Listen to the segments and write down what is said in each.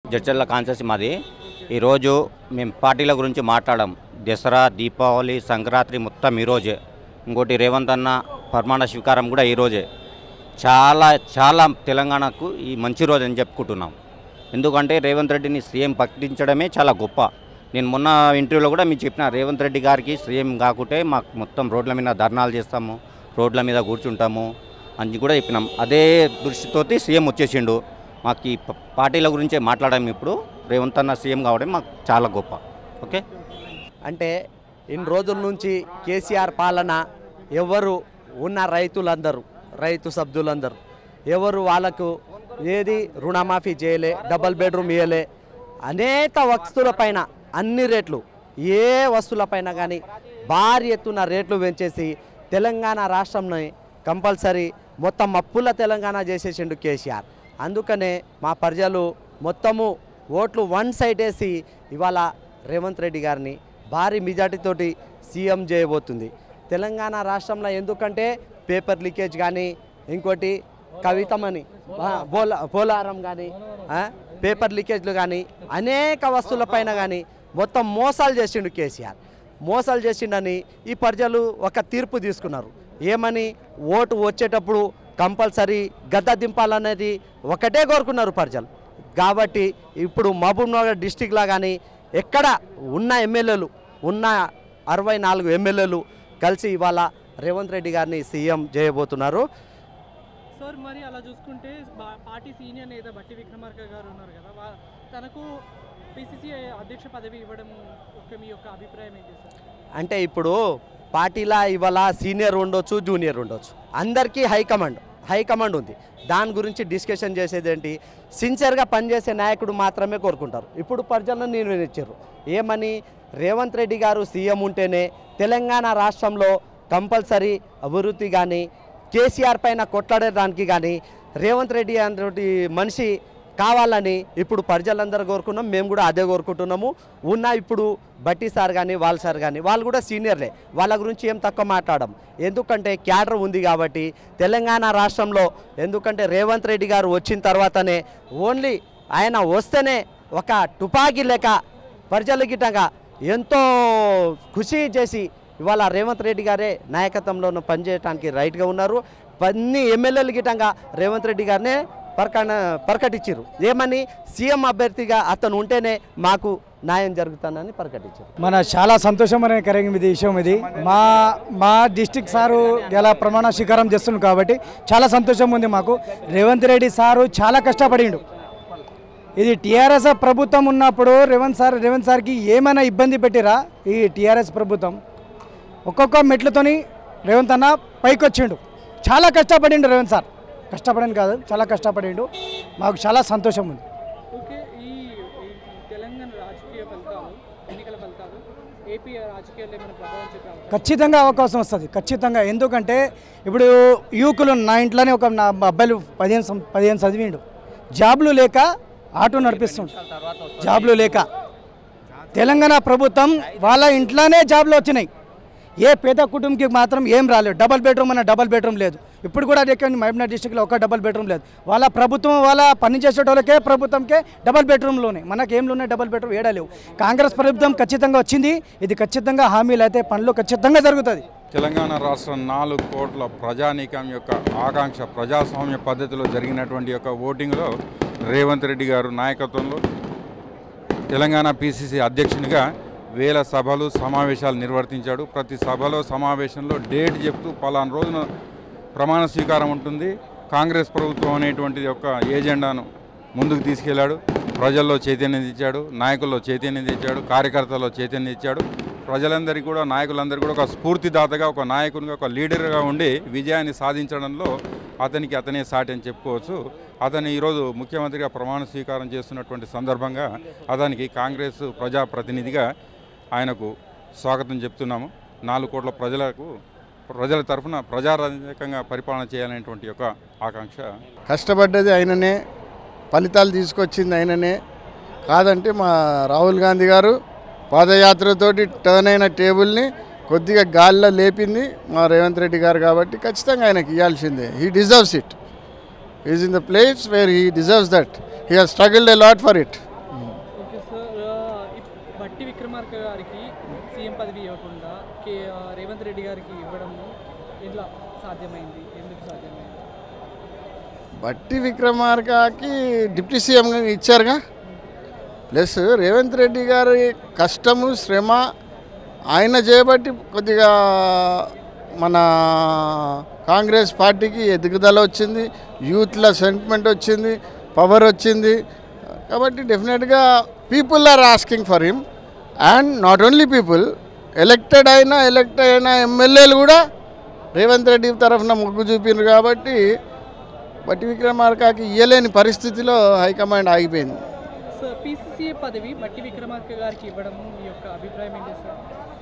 జడ్చర్ల కాన్సెస్ మాది ఈరోజు మేము పార్టీల గురించి మాట్లాడడం దసరా దీపావళి సంక్రాంతి మొత్తం ఈరోజే ఇంకోటి రేవంత్ అన్న ప్రమాణ స్వీకారం కూడా ఈరోజే చాలా చాలా తెలంగాణకు ఈ మంచి రోజు అని చెప్పుకుంటున్నాం ఎందుకంటే రేవంత్ రెడ్డిని సీఎం ప్రకటించడమే చాలా గొప్ప నేను మొన్న ఇంటర్వ్యూలో కూడా మీకు చెప్పిన రేవంత్ రెడ్డి గారికి సీఎం కాకుంటే మాకు మొత్తం రోడ్ల మీద ధర్నాలు చేస్తాము రోడ్ల మీద కూర్చుంటాము అని కూడా చెప్పినాం అదే దృష్టితోటి సీఎం వచ్చేసిండు మాకు ఈ ప- పార్టీల గురించే మాట్లాడాము ఇప్పుడు రేవంత్ అన్న సీఎం కావడం మాకు చాలా గొప్ప ఓకే అంటే ఇన్ని రోజుల నుంచి కేసీఆర్ పాలన ఎవరు ఉన్న రైతులందరూ రైతు సభ్యులందరూ ఎవరు వాళ్ళకు ఏది రుణమాఫీ చేయలే డబల్ బెడ్రూమ్ ఇవ్వలే అనేక వస్తువులపైన అన్ని రేట్లు ఏ వస్తువులపైన కానీ భారీ ఎత్తున రేట్లు పెంచేసి తెలంగాణ రాష్ట్రంని కంపల్సరీ మొత్తం అప్పుల తెలంగాణ చేసేసిండు కేసీఆర్ అందుకనే మా ప్రజలు మొత్తము ఓట్లు వన్ సైడ్ వేసి ఇవాళ రేవంత్ రెడ్డి గారిని భారీ మెజార్టీతోటి సీఎం చేయబోతుంది తెలంగాణ రాష్ట్రంలో ఎందుకంటే పేపర్ లీకేజ్ కానీ ఇంకోటి కవితమని ఆ, బోల పోలారం కానీ పేపర్ లీకేజ్లు కానీ అనేక వస్తువులపైన కానీ మొత్తం మోసాలు చేసిండు కేసీఆర్ మోసాలు చేసిండని ఈ ప్రజలు ఒక తీర్పు తీసుకున్నారు ఏమని ఓటు వచ్చేటప్పుడు కంపల్సరీ గద్ద దింపాలనేది ఒకటే కోరుకున్నారు ప్రజలు కాబట్టి ఇప్పుడు మహబూబ్ నగర్ డిస్టిక్లో కానీ ఎక్కడ ఉన్న ఎమ్మెల్యేలు ఉన్న అరవై నాలుగు ఎమ్మెల్యేలు కలిసి ఇవాళ రేవంత్ రెడ్డి గారిని సీఎం చేయబోతున్నారు సార్ మరి అలా చూసుకుంటే బా- పార్టీ సీనియర్ నేత బట్టి విక్రమార్క గారు ఉన్నారు కదా వా- తనకు పిసిసి అధ్యక్ష పదవి ఇవ్వడం ఒక మీ యొక్క అభిప్రాయం ఏంటి సార్ అంటే ఇప్పుడు పార్టీలా ఇవాళ సీనియర్ ఉండొచ్చు జూనియర్ ఉండొచ్చు అందరికీ హైకమాండ్ హైకమాండ్ ఉంది దాని గురించి డిస్కషన్ చేసేది ఏంటి సిన్సియర్గా పనిచేసే నాయకుడు మాత్రమే కోరుకుంటారు ఇప్పుడు ప్రజలను నిర్ణయించారు ఏమని రేవంత్ రెడ్డి గారు సీఎం ఉంటేనే తెలంగాణ రాష్ట్రంలో కంపల్సరీ అభివృద్ధి కానీ కేసీఆర్ పైన కొట్లాడడానికి కానీ రేవంత్ రెడ్డి అనేటువంటి మనిషి కావాలని ఇప్పుడు ప్రజలందరూ కోరుకున్నాం మేము కూడా అదే కోరుకుంటున్నాము ఉన్న ఇప్పుడు బట్టి సార్ కానీ వాళ్ళ సార్ కానీ వాళ్ళు కూడా సీనియర్లే వాళ్ళ గురించి ఏం తక్కువ మాట్లాడడం ఎందుకంటే క్యాడర్ ఉంది కాబట్టి తెలంగాణ రాష్ట్రంలో ఎందుకంటే రేవంత్ రెడ్డి గారు వచ్చిన తర్వాతనే ఓన్లీ ఆయన వస్తేనే ఒక టుపాకీ లెక్క ప్రజల గిట్టంగా ఎంతో ఖుషి చేసి ఇవాళ రేవంత్ రెడ్డి గారే నాయకత్వంలో పనిచేయడానికి రైట్గా ఉన్నారు అన్ని ఎమ్మెల్యేలు గిట్టంగా రేవంత్ రెడ్డి గారినే పరకన ప్రకటించారు ఏమని సీఎం అభ్యర్థిగా అతను ఉంటేనే మాకు న్యాయం జరుగుతుందని ప్రకటించారు మన చాలా సంతోషమైన ఇది విషయం ఇది మా మా డిస్టిక్ సారు ఇలా ప్రమాణ స్వీకారం చేస్తున్నాడు కాబట్టి చాలా సంతోషం ఉంది మాకు రేవంత్ రెడ్డి సారు చాలా కష్టపడిండు ఇది టీఆర్ఎస్ ప్రభుత్వం ఉన్నప్పుడు రేవంత్ సార్ రేవంత్ సార్కి ఏమైనా ఇబ్బంది పెట్టిరా ఈ టీఆర్ఎస్ ప్రభుత్వం ఒక్కొక్క మెట్లతోని రేవంత్ అన్న పైకి వచ్చిండు చాలా కష్టపడిండు రేవంత్ సార్ కష్టపడని కాదు చాలా కష్టపడిండు మాకు చాలా సంతోషం ఉంది ఓకే ఈ ఈ తెలంగాణ రాజకీయ ఫలితాలు ఎన్నికల ఫలితాలు ఏపీ రాజకీయాల్లో ఏమైనా ప్రభావం చూపే అవకాశం ఖచ్చితంగా అవకాశం వస్తుంది ఖచ్చితంగా ఎందుకంటే ఇప్పుడు యువకులు నా ఇంట్లోనే ఒక నా అబ్బాయిలు పదిహేను సం- పదిహేను చదివిండు జాబ్లు లేక ఆటో నడిపిస్తుండు జాబ్లు లేక తెలంగాణ ప్రభుత్వం వాళ్ళ ఇంట్లోనే జాబ్లు వచ్చినాయి ఏ పేద కుటుంబంకి మాత్రం ఏం రాలేదు డబల్ బెడ్రూమ్ అన్న డబల్ బెడ్రూమ్ లేదు ఇప్పుడు కూడా ఎక్కడ మహబూబ్నగర్ డిస్టిక్లో ఒక డబల్ బెడ్రూమ్ లేదు వాళ్ళ ప్రభుత్వం వాళ్ళ పని చేసేటోళ్ళకే ప్రభుత్వంకే డబల్ బెడ్రూమ్లోనే మనకి ఏం ఉన్నాయి డబల్ బెడ్రూమ్ ఏడా లేవు కాంగ్రెస్ ప్రభుత్వం ఖచ్చితంగా వచ్చింది ఇది ఖచ్చితంగా హామీలు అయితే పనులు ఖచ్చితంగా జరుగుతుంది తెలంగాణ రాష్ట్రం నాలుగు కోట్ల ప్రజానీకం యొక్క ఆకాంక్ష ప్రజాస్వామ్య పద్ధతిలో జరిగినటువంటి యొక్క ఓటింగ్లో రేవంత్ రెడ్డి గారు నాయకత్వంలో తెలంగాణ పిసిసి అధ్యక్షునిగా వేల సభలు సమావేశాలు నిర్వర్తించాడు ప్రతి సభలో సమావేశంలో డేట్ చెప్తూ పలానా రోజున ప్రమాణ స్వీకారం ఉంటుంది కాంగ్రెస్ ప్రభుత్వం అనేటువంటి యొక్క ఏజెండాను ముందుకు తీసుకెళ్లాడు ప్రజల్లో చైతన్యం తెచ్చాడు నాయకుల్లో చైతన్యం తెచ్చాడు కార్యకర్తల్లో చైతన్యం తెచ్చాడు ప్రజలందరికీ కూడా నాయకులందరికీ కూడా ఒక స్ఫూర్తిదాతగా ఒక నాయకునిగా ఒక లీడర్గా ఉండి విజయాన్ని సాధించడంలో అతనికి అతనే సాటి అని చెప్పుకోవచ్చు అతను ఈరోజు ముఖ్యమంత్రిగా ప్రమాణ స్వీకారం చేస్తున్నటువంటి సందర్భంగా అతనికి కాంగ్రెస్ ప్రజాప్రతినిధిగా ఆయనకు స్వాగతం చెప్తున్నాము నాలుగు కోట్ల ప్రజలకు ప్రజల తరఫున ప్రజారాజకంగా పరిపాలన చేయాలనేటువంటి యొక్క ఆకాంక్ష కష్టపడ్డది ఆయననే ఫలితాలు తీసుకొచ్చింది ఆయననే కాదంటే మా రాహుల్ గాంధీ గారు పాదయాత్రతోటి టర్న్ అయిన టేబుల్ని కొద్దిగా గాలిలో లేపింది మా రేవంత్ రెడ్డి గారు కాబట్టి ఖచ్చితంగా ఆయనకి ఇవ్వాల్సిందే he deserves it is in the place where he deserves that he has struggled a lot for it Vikramarka గారికి సీఎం పదవి ఇవ్వకుండా కే ఆ, రేవంత్ రెడ్డి గారికి ఇవ్వడము ఎట్లా సాధ్యమైంది ఎందుకు సాధ్యమైంది బట్టి విక్రమార్కకి డిప్యూటీ సీఎం ఇచ్చారుగా ప్లస్ రేవంత్ రెడ్డి గారి కష్టము శ్రమ ఆయన చేయబట్టి కొద్దిగా మన కాంగ్రెస్ పార్టీకి ఎదుగుదల వచ్చింది యూత్ల సెంటిమెంట్ వచ్చింది పవర్ వచ్చింది కాబట్టి డెఫినెట్గా people are asking for him and not only people elected అయినా ఎలక్ట్ అయిన ఎమ్మెల్యేలు కూడా రేవంత్ రెడ్డి తరఫున మొగ్గు చూపిండ్రు కాబట్టి బట్టి విక్రమార్కకి ఇయ్యలేని పరిస్థితిలో హైకమాండ్ ఆగిపోయింది సార్ పీసీసీఏ పదవి మట్టి విక్రమార్క గారికి ఇవ్వడం మీ యొక్క అభిప్రాయం ఏంటి సార్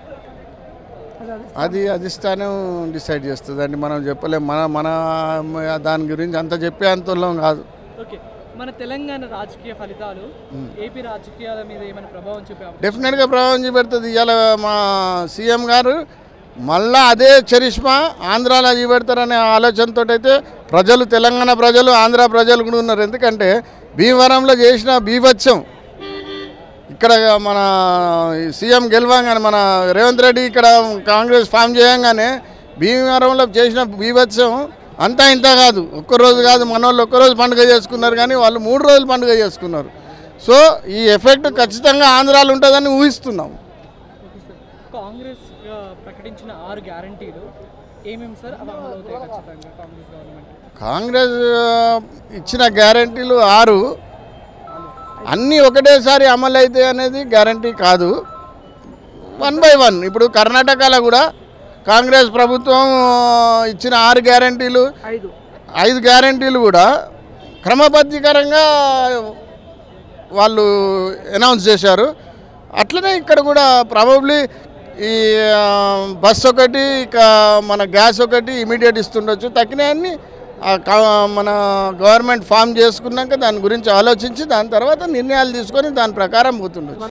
అది అధిష్టానం డిసైడ్ చేస్తుంది అండి మనం చెప్పలేం మన మన దాని గురించి అంత చెప్పే అంతలో కాదు ఓకే మన తెలంగాణ రాజకీయ ఫలితాలు ఏపీ రాజకీయాల మీద ఏమైనా ప్రభావం చూపే అవకాశం డెఫినెట్గా ప్రభావం చూపెడుతుంది ఇవాళ మా సీఎం గారు మళ్ళా అదే చరిష్మా ఆంధ్రాలో చూపెడతారనే ఆలోచనతో అయితే ప్రజలు తెలంగాణ ప్రజలు ఆంధ్ర ప్రజలు కూడా ఉన్నారు ఎందుకంటే భీమవరంలో చేసిన బీభత్సం ఇక్కడ మన సీఎం గెలవంగానే మన రేవంత్ రెడ్డి ఇక్కడ కాంగ్రెస్ ఫామ్ చేయంగానే భీమవరంలో చేసిన బీభత్సం అంతా ఇంత కాదు ఒక్కరోజు కాదు మన వాళ్ళు ఒక్కరోజు పండుగ చేసుకున్నారు కానీ వాళ్ళు మూడు రోజులు పండుగ చేసుకున్నారు సో ఈ ఎఫెక్ట్ ఖచ్చితంగా ఆంధ్రాలో ఉంటుందని ఊహిస్తున్నాం ఓకే సార్ కాంగ్రెస్ ఆ, ప్రకటించిన ఆరు గ్యారంటీలు ఏమేమి సార్ అవి అమలు అవుతాయి ఖచ్చితంగా కాంగ్రెస్ గవర్నమెంట్ కాంగ్రెస్ ఆ, ఇచ్చిన గ్యారంటీలు ఆరు అన్నీ ఒకటేసారి అమలు అయితే అనేది గ్యారంటీ కాదు వన్ బై వన్ ఇప్పుడు కర్ణాటకలో కూడా కాంగ్రెస్ ప్రభుత్వం ఆ, ఇచ్చిన ఆరు గ్యారంటీలు ఐదు ఐదు గ్యారంటీలు కూడా క్రమబద్ధీకరంగా వాళ్ళు అనౌన్స్ చేశారు అట్లనే ఇక్కడ కూడా ప్రాబబ్లీ ఈ ఆ, బస్ ఒకటి ఇక మన గ్యాస్ ఒకటి ఇమీడియట్ ఇస్తుండొచ్చు తగ్గినాయన్ని ఆ కా- మన గవర్నమెంట్ ఫామ్ చేసుకున్నాక దాని గురించి ఆలోచించి దాని తర్వాత నిర్ణయాలు తీసుకొని దాని ప్రకారం పోతుండొచ్చు